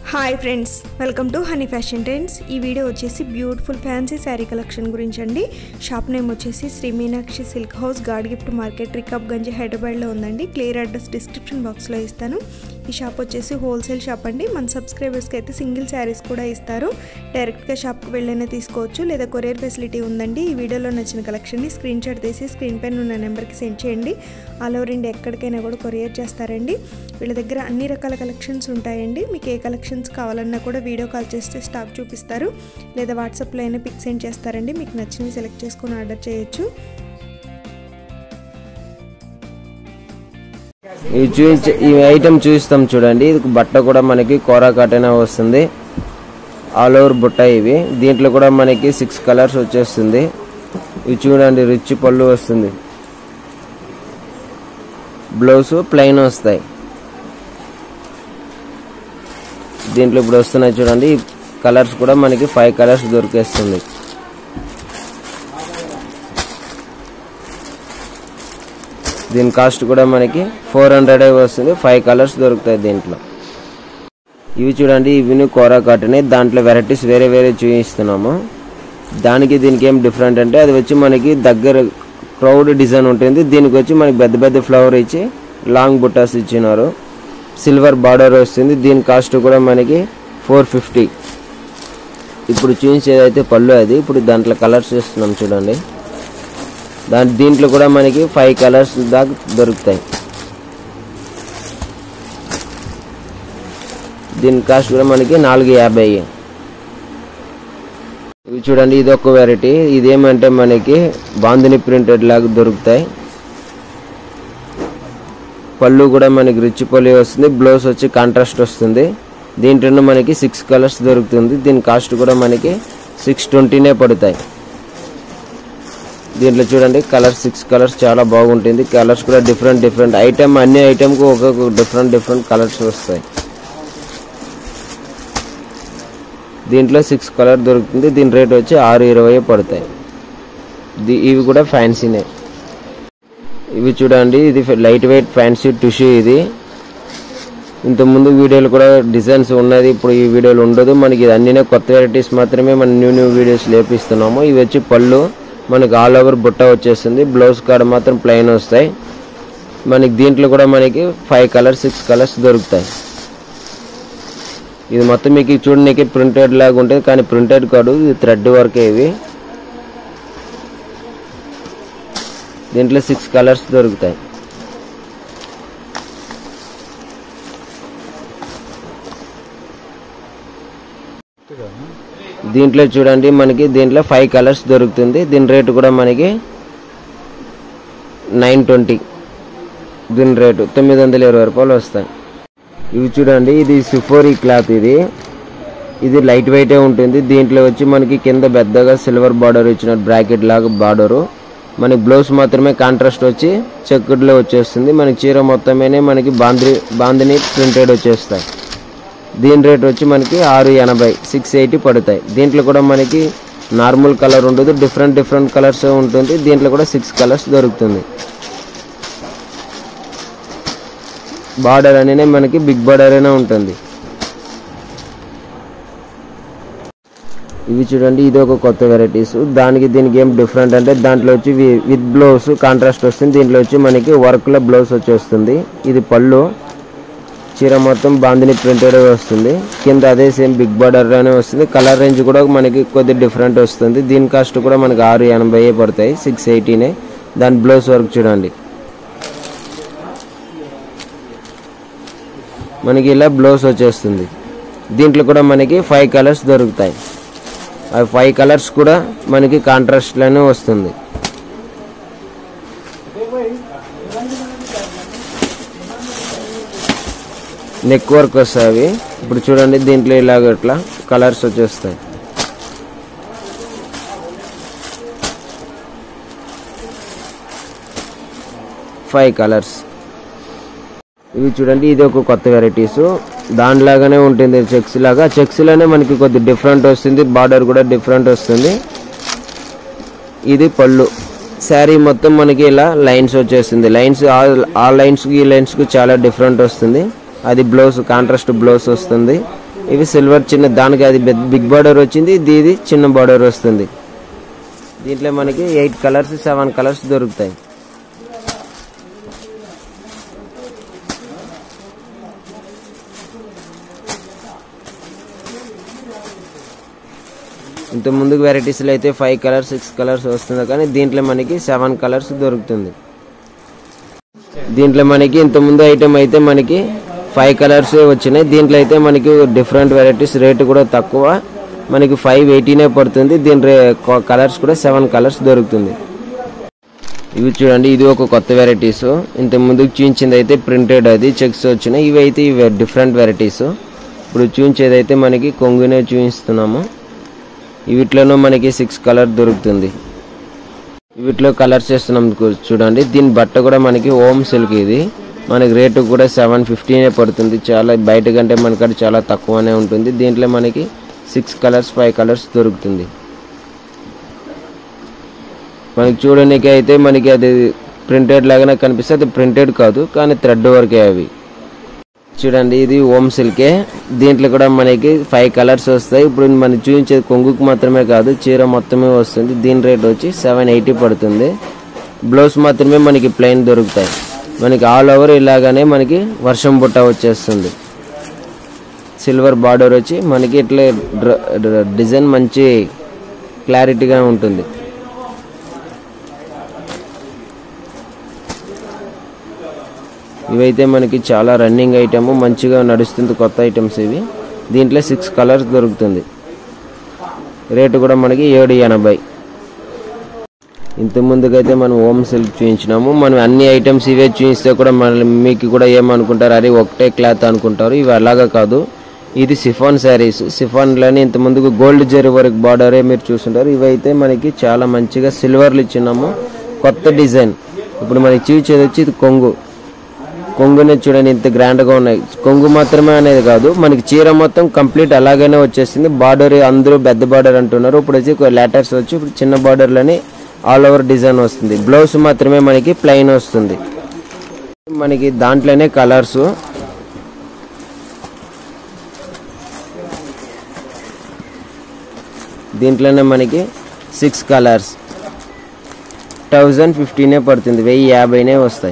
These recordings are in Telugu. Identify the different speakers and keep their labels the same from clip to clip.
Speaker 1: hi friends welcome to honey fashion trends ఈ వీడియో వచ్చేసి బ్యూటిఫుల్ ఫ్యాన్సీ శారీ కలెక్షన్ గురించి అండి షాప్ నేమ్ వచ్చేసి Shri Meenakshi silk house god gift market Rikab Gunj హైదరాబాద్లో ఉందండి క్లియర్ అడ్రస్ డిస్క్రిప్షన్ బాక్స్లో ఇస్తాను ఈ షాప్ వచ్చేసి హోల్సేల్ షాప్ అండి మన సబ్స్క్రైబర్స్కి అయితే సింగిల్ శారీస్ కూడా ఇస్తారు డైరెక్ట్గా షాప్కి వెళ్ళైనా తీసుకోవచ్చు లేదా కొరియర్ ఫెసిలిటీ ఉందండి ఈ వీడియోలో నచ్చిన కలెక్షన్ని స్క్రీన్ షాట్ తీసి స్క్రీన్ పైన ఉన్న నెంబర్కి సెండ్ చేయండి ఆల్ ఓవర్ ఇండియా ఎక్కడికైనా కూడా కొరియర్ చేస్తారండి వీళ్ళ దగ్గర అన్ని రకాల కలెక్షన్స్ ఉంటాయండి మీకు ఏ కలెక్షన్స్ కావాలన్నా కూడా వీడియో కాల్ చేస్తే స్టాక్ చూపిస్తారు లేదా వాట్సాప్లో అయినా పిక్ సెండ్ చేస్తారండి మీకు నచ్చినవి సెలెక్ట్ చేసుకొని ఆర్డర్ చేయొచ్చు
Speaker 2: ఇవి చూపించే ఈ ఐటమ్ చూపిస్తాం చూడండి ఇది బట్ట కూడా మనకి కోరా కాటన్ వస్తుంది ఆల్ ఓవర్ బుట్ట ఇవి దీంట్లో కూడా మనకి సిక్స్ కలర్స్ వచ్చేస్తుంది ఇవి చూడండి రిచ్ పళ్ళు వస్తుంది బ్లౌజ్ ప్లెయిన్ వస్తాయి దీంట్లో ఇప్పుడు వస్తున్నాయి చూడండి కలర్స్ కూడా మనకి ఫైవ్ కలర్స్ దొరికేస్తుంది దీని కాస్ట్ కూడా మనకి ఫోర్ హండ్రెడ్ వస్తుంది ఫైవ్ కలర్స్ దొరుకుతాయి దీంట్లో ఇవి చూడండి ఇవి కోరా కాటన్ దాంట్లో వెరైటీస్ వేరే వేరే చూపిస్తున్నాము దానికి దీనికి ఏం డిఫరెంట్ అంటే అది వచ్చి మనకి దగ్గర క్రౌడ్ డిజైన్ ఉంటుంది దీనికి వచ్చి మనకి పెద్ద పెద్ద ఫ్లవర్ ఇచ్చి లాంగ్ బుట్టాస్ ఇచ్చినారు సిల్వర్ బార్డర్ వస్తుంది దీని కాస్ట్ కూడా మనకి ఫోర్ ఫిఫ్టీ ఇప్పుడు చూపించేదైతే పళ్ళు అది ఇప్పుడు దాంట్లో కలర్స్ ఇస్తున్నాం చూడండి దాని దీంట్లో కూడా మనకి ఫైవ్ కలర్స్ దాకా దొరుకుతాయి దీని కాస్ట్ కూడా మనకి నాలుగు యాభై ఇవి చూడండి ఇది ఒక వెరైటీ ఇదేమంటే మనకి బాందిని ప్రింటెడ్ లాగా దొరుకుతాయి పళ్ళు కూడా మనకి రిచ్ పళ్ళు వస్తుంది బ్లౌజ్ వచ్చి కాంట్రాస్ట్ వస్తుంది దీంట్లో మనకి సిక్స్ కలర్స్ దొరుకుతుంది దీని కాస్ట్ కూడా మనకి సిక్స్ ట్వంటీనే పడతాయి దీంట్లో చూడండి కలర్ సిక్స్ కలర్స్ చాలా బాగుంటుంది కలర్స్ కూడా డిఫరెంట్ డిఫరెంట్ ఐటమ్ అన్ని ఐటమ్కి ఒక్కొక్క డిఫరెంట్ డిఫరెంట్ కలర్స్ వస్తాయి దీంట్లో సిక్స్ కలర్ దొరుకుతుంది దీని రేట్ వచ్చి ఆరు ఇరవై పడతాయి ది- ఇవి కూడా ఫ్యాన్సీనే ఇవి చూడండి ఇది లైట్ వెయిట్ ఫ్యాన్సీ టిష్యూ ఇది ఇంతకుముందు వీడియోలు కూడా డిజైన్స్ ఉన్నది ఇప్పుడు ఈ వీడియోలు ఉండదు మనకి ఇది అన్నీ కొత్త వెరైటీస్ మాత్రమే మనం న్యూ న్యూ వీడియోస్ లేపిస్తున్నాము ఇవి వచ్చి పళ్ళు మనకి ఆల్ ఓవర్ బుట్ట వచ్చేస్తుంది బ్లౌజ్ కాడ మాత్రం ప్లెయిన్ వస్తాయి మనకి దీంట్లో కూడా మనకి ఫైవ్ కలర్స్ సిక్స్ కలర్స్ దొరుకుతాయి ఇది మొత్తం మీకు చూడడానికి ప్రింటెడ్ లాగా ఉంటుంది కానీ ప్రింటెడ్ కాదు ఇది థ్రెడ్ వర్కే ఇవి దీంట్లో సిక్స్ కలర్స్ దొరుకుతాయి దీంట్లో చూడండి మనకి దీంట్లో ఫైవ్ కలర్స్ దొరుకుతుంది దీని రేటు కూడా మనకి నైన్ ట్వంటీ దీని రేటు తొమ్మిది వందల ఇరవై రూపాయలు వస్తాయి ఇవి చూడండి ఇది సిఫోరీ క్లాత్ ఇది ఇది లైట్ వెయిటే ఉంటుంది దీంట్లో వచ్చి మనకి కింద పెద్దగా సిల్వర్ బార్డర్ ఇచ్చిన బ్రాకెట్ లాగా బార్డరు మనకి బ్లౌజ్ మాత్రమే కాంట్రాస్ట్ వచ్చి చెక్కుడ్లో వచ్చేస్తుంది మనకి చీర మొత్తమేనే మనకి బాంద్రి బాందిని ప్రింటెడ్ వచ్చేస్తాయి దీని రేట్ వచ్చి మనకి ఆరు ఎనభై సిక్స్ ఎయిటీ పడతాయి దీంట్లో కూడా మనకి నార్మల్ కలర్ ఉండదు డిఫరెంట్ డిఫరెంట్ కలర్స్ ఉంటుంది దీంట్లో కూడా సిక్స్ కలర్స్ దొరుకుతుంది బార్డర్ అనేది మనకి బిగ్ బార్డర్ అయినా ఉంటుంది ఇవి చూడండి ఇది ఒక కొత్త వెరైటీస్ దానికి దీనికి ఏం డిఫరెంట్ అంటే దాంట్లో వచ్చి వి- విత్ బ్లౌజ్ కాంట్రాస్ట్ వస్తుంది దీంట్లో వచ్చి మనకి వర్క్లో బ్లౌజ్ వచ్చేస్తుంది ఇది పళ్ళు చీర మొత్తం బాందిని ప్రింటెడ్ వస్తుంది కింద అదే సేమ్ బిగ్ బార్డర్ లోనే వస్తుంది కలర్ రేంజ్ కూడా మనకి కొద్ది డిఫరెంట్ వస్తుంది దీని కాస్ట్ కూడా మనకి ఆరు ఎనభై పడతాయి సిక్స్ ఎయిటీనే దాని బ్లౌజ్ వర్క్ చూడండి మనకి ఇలా బ్లౌజ్ వచ్చేస్తుంది దీంట్లో కూడా మనకి ఫైవ్ కలర్స్ దొరుకుతాయి ఆ ఫైవ్ కలర్స్ కూడా మనకి కాంట్రాస్ట్లోనే వస్తుంది నెక్ వర్క్ వస్తాయి అవి ఇప్పుడు చూడండి దీంట్లో ఇలాగ ఇట్లా కలర్స్ వచ్చేస్తాయి ఫైవ్ కలర్స్ ఇవి చూడండి ఇది ఒక కొత్త వెరైటీస్ దానిలాగానే ఉంటుంది చెక్స్ లాగా చెక్స్ లోనే మనకి కొద్ది డిఫరెంట్ వస్తుంది బార్డర్ కూడా డిఫరెంట్ వస్తుంది ఇది పళ్ళు శారీ మొత్తం మనకి ఇలా లైన్స్ వచ్చేస్తుంది లైన్స్ ఆ లైన్స్ ఈ లైన్స్ కు చాలా డిఫరెంట్ వస్తుంది అది బ్లౌజ్ కాంట్రాస్ట్ బ్లౌజ్ వస్తుంది ఇవి సిల్వర్ చిన్న దానికి అది బిగ్ బార్డర్ వచ్చింది ఇది ఇది చిన్న బార్డర్ వస్తుంది దీంట్లో మనకి ఎయిట్ కలర్స్ సెవెన్ కలర్స్ దొరుకుతాయి ఇంత ముందుకు వెరైటీస్లో అయితే ఫైవ్ కలర్స్ సిక్స్ కలర్స్ వస్తుంది కానీ దీంట్లో మనకి సెవెన్ కలర్స్ దొరుకుతుంది దీంట్లో మనకి ఇంత ముందు ఐటమ్ అయితే మనకి ఫైవ్ కలర్స్ వచ్చినాయి దీంట్లో అయితే మనకి డిఫరెంట్ వెరైటీస్ రేటు కూడా తక్కువ మనకి ఫైవ్ ఎయిటీనే పడుతుంది దీని రే కలర్స్ కూడా సెవెన్ కలర్స్ దొరుకుతుంది ఇవి చూడండి ఇది ఒక కొత్త వెరైటీస్ ఇంత ముందుకు చూపించింది అయితే ప్రింటెడ్ అది చెక్స్ వచ్చినాయి ఇవి అయితే ఇవి డిఫరెంట్ వెరైటీస్ ఇప్పుడు చూపించేది అయితే మనకి కొంగునే చూపిస్తున్నాము వీటిలోనూ మనకి సిక్స్ కలర్ దొరుకుతుంది వీటిలో కలర్స్ చేస్తున్నాం కు- చూడండి దీని బట్ట కూడా మనకి ఓమ్ సిల్క్ ఇది మనకి రేటు కూడా సెవెన్ ఫిఫ్టీనే పడుతుంది చాలా బయట కంటే మనకాడ చాలా తక్కువనే ఉంటుంది దీంట్లో మనకి సిక్స్ కలర్స్ ఫైవ్ కలర్స్ దొరుకుతుంది మనకి చూడడానికి అయితే మనకి అది ప్రింటెడ్ లాగానే కనిపిస్తే అది ప్రింటెడ్ కాదు కానీ థ్రెడ్ వర్కే అవి చూడండి ఇది ఓమ్ సిల్కే దీంట్లో కూడా మనకి ఫైవ్ కలర్స్ వస్తాయి ఇప్పుడు మనం చూపించేది కొంగుకు మాత్రమే కాదు చీర మొత్తమే వస్తుంది దీని రేట్ వచ్చి సెవెన్ ఎయిటీ పడుతుంది బ్లౌజ్ మాత్రమే మనకి ప్లెయిన్ దొరుకుతాయి మనకి ఆల్ ఓవర్ ఇలాగానే మనకి వర్షం బుట్ట వచ్చేస్తుంది సిల్వర్ బార్డర్ వచ్చి మనకి ఇట్లా డ్ర- డ్ర- డిజైన్ మంచి క్లారిటీగా ఉంటుంది ఇవైతే మనకి చాలా రన్నింగ్ ఐటమ్ మంచిగా నడుస్తుంది కొత్త ఐటమ్స్ ఇవి దీంట్లో సిక్స్ కలర్స్ దొరుకుతుంది రేటు కూడా మనకి ఏడు ఎనభై ఇంత ముందుకైతే మనం హోమ్ సిల్క్ చూపించినాము మనం అన్ని ఐటమ్స్ ఇవే చూపిస్తే కూడా మన మీకు కూడా ఏమనుకుంటారు అరే ఒకటే క్లాత్ అనుకుంటారు ఇవి అలాగా కాదు ఇది సిఫాన్ శారీస్ సిఫాన్లోనే ఇంత ముందుకు గోల్డ్ జరీ వరకు బార్డరే మీరు చూస్తుంటారు ఇవైతే మనకి చాలా మంచిగా సిల్వర్లు ఇచ్చినాము కొత్త డిజైన్ ఇప్పుడు మనకి చూపించేది వచ్చి ఇది కొంగు కొంగునే చూడండి ఇంత గ్రాండ్గా ఉన్నాయి కొంగు మాత్రమే అనేది కాదు మనకి చీర మొత్తం కంప్లీట్ అలాగనే వచ్చేసింది బార్డర్ అందరూ పెద్ద బార్డర్ అంటున్నారు ఇప్పుడు వచ్చి లెటర్స్ వచ్చి ఇప్పుడు చిన్న బార్డర్లని ఆల్ ఓవర్ డిజైన్ వస్తుంది బ్లౌజ్ మాత్రమే మనకి ప్లెయిన్ వస్తుంది మనకి దాంట్లోనే కలర్స్ దీంట్లోనే మనకి సిక్స్ కలర్స్ థౌజండ్ ఫిఫ్టీనే పడుతుంది వెయ్యి యాభైనే వస్తాయి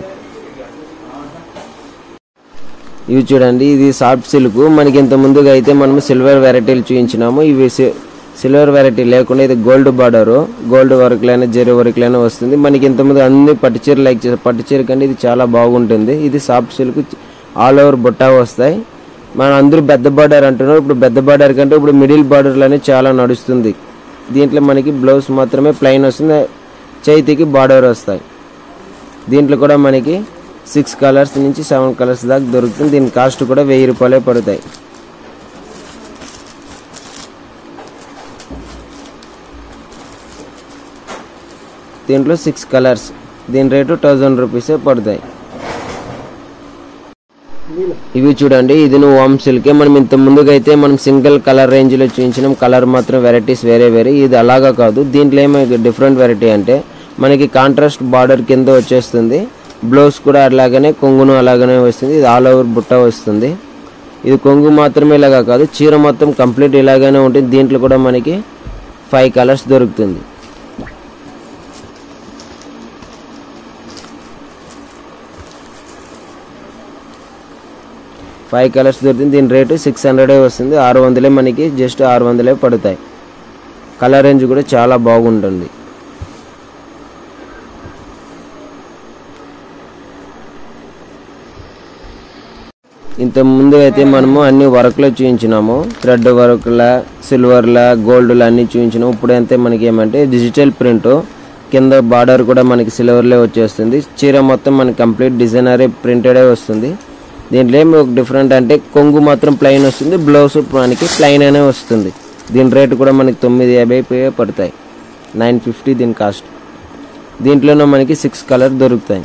Speaker 2: ఇవి చూడండి ఇది సాఫ్ట్ సిల్క్ మనకి ఇంత ముందుగా అయితే మనం సిల్వర్ వెరైటీలు చూపించినాము ఇవి సి- సిల్వర్ వెరైటీ లేకుండా ఇది గోల్డ్ బార్డర్ గోల్డ్ వర్క్ లైనా జెరీ వర్క్ లైనా వస్తుంది మనకి ఇంత ముందు అన్ని పట్టు చీర లైక్ చేసే పట్టు చీర కంటే ఇది చాలా బాగుంటుంది ఇది సాఫ్ట్ సిల్క్ ఆల్ ఓవర్ బుట్టా వస్తాయి మన అందరూ పెద్ద బార్డర్ అంటున్నారు ఇప్పుడు పెద్ద బార్డర్ కంటే ఇప్పుడు మిడిల్ బార్డర్లోనే చాలా నడుస్తుంది దీంట్లో మనకి బ్లౌజ్ మాత్రమే ప్లెయిన్ వస్తుంది చేతికి బార్డర్ వస్తాయి దీంట్లో కూడా మనకి సిక్స్ కలర్స్ నుంచి సెవెన్ కలర్స్ దాకా దొరుకుతుంది దీని కాస్ట్ కూడా వెయ్యి రూపాయలే పడతాయి దీంట్లో సిక్స్ కలర్స్ దీని రేటు థౌజండ్ రూపీసే పడతాయి ఇవి చూడండి ఇది నువ్వు వామ్ సిల్కే మనం ఇంత ముందుగా అయితే మనం సింగిల్ కలర్ రేంజ్లో చూపించినాం కలర్ మాత్రం వెరైటీస్ వేరే వేరే ఇది అలాగా కాదు దీంట్లో ఏమో డిఫరెంట్ వెరైటీ అంటే మనకి కాంట్రాస్ట్ బార్డర్ కింద వచ్చేస్తుంది బ్లౌజ్ కూడా అలాగనే కొంగును అలాగనే వస్తుంది ఇది ఆల్ ఓవర్ బుట్ట వస్తుంది ఇది కొంగు మాత్రమే ఇలాగా కాదు చీర మొత్తం కంప్లీట్ ఇలాగనే ఉంటుంది దీంట్లో కూడా మనకి ఫైవ్ కలర్స్ దొరుకుతుంది ఫైవ్ కలర్స్ దొరుకుతుంది దీని రేటు సిక్స్ హండ్రెడే వస్తుంది ఆరు వందలే మనకి జస్ట్ ఆరు వందలే పడతాయి కలర్ రేంజ్ కూడా చాలా బాగుంటుంది ఇంత ముందు అయితే మనము అన్ని వర్క్లో చూపించినాము థ్రెడ్ వర్క్లా సిల్వర్లా గోల్డ్లా అన్ని చూపించినాము ఇప్పుడు అయితే మనకి ఏమంటే డిజిటల్ ప్రింట్ కింద బార్డర్ కూడా మనకి సిల్వర్లే వచ్చేస్తుంది చీర మొత్తం మనకి కంప్లీట్ డిజైనరే ప్రింటెడే వస్తుంది దీంట్లో ఏమి ఒక డిఫరెంట్ అంటే కొంగు మాత్రం ప్లెయిన్ వస్తుంది బ్లౌజ్ మనకి ప్లెయిన్ అనే వస్తుంది దీని రేటు కూడా మనకి తొమ్మిది యాభై పే- పడతాయి నైన్ ఫిఫ్టీ దీని కాస్ట్ దీంట్లోనే మనకి సిక్స్ కలర్ దొరుకుతాయి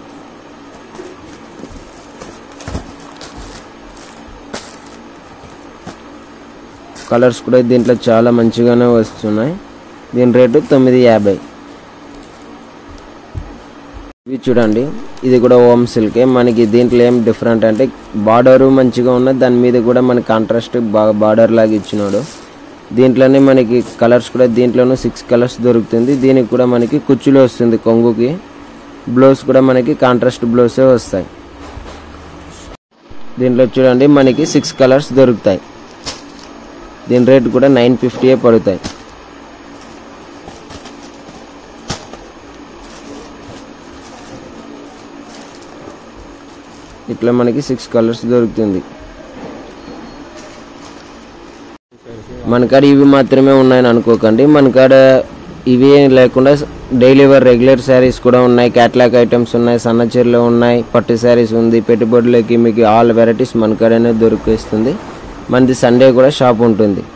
Speaker 2: కలర్స్ కూడా దీంట్లో చాలా మంచిగానే వస్తున్నాయి దీని రేటు తొమ్మిది యాభై ఇవి చూడండి ఇది కూడా ఓమ్ సిల్కే మనకి దీంట్లో ఏం డిఫరెంట్ అంటే బార్డరు మంచిగా ఉన్నది దాని మీద కూడా మనకి కాంట్రాస్ట్ బాగా బార్డర్ లాగా ఇచ్చినాడు దీంట్లోనే మనకి కలర్స్ కూడా దీంట్లోనూ సిక్స్ కలర్స్ దొరుకుతుంది దీనికి కూడా మనకి కుచ్చులు వస్తుంది కొంగుకి బ్లౌజ్ కూడా మనకి కాంట్రాస్ట్ బ్లౌసే వస్తాయి దీంట్లో చూడండి మనకి సిక్స్ కలర్స్ దొరుకుతాయి దీని రేట్ కూడా నైన్ ఫిఫ్టీయే పడుతాయి ఇట్లా మనకి సిక్స్ కలర్స్ దొరుకుతుంది మన కాడ ఇవి మాత్రమే ఉన్నాయని అనుకోకండి మన కాడ ఇవి లేకుండా డైలీ వేర్ రెగ్యులర్ శారీస్ కూడా ఉన్నాయి క్యాట్లాగ్ ఐటమ్స్ ఉన్నాయి సన్న చీరలు ఉన్నాయి పట్టు శారీస్ ఉంది పెట్టుబడులకి మీకు ఆల్ వెరైటీస్ మన కాడనే దొరికిస్తుంది మనది సండే కూడా షాప్ ఉంటుంది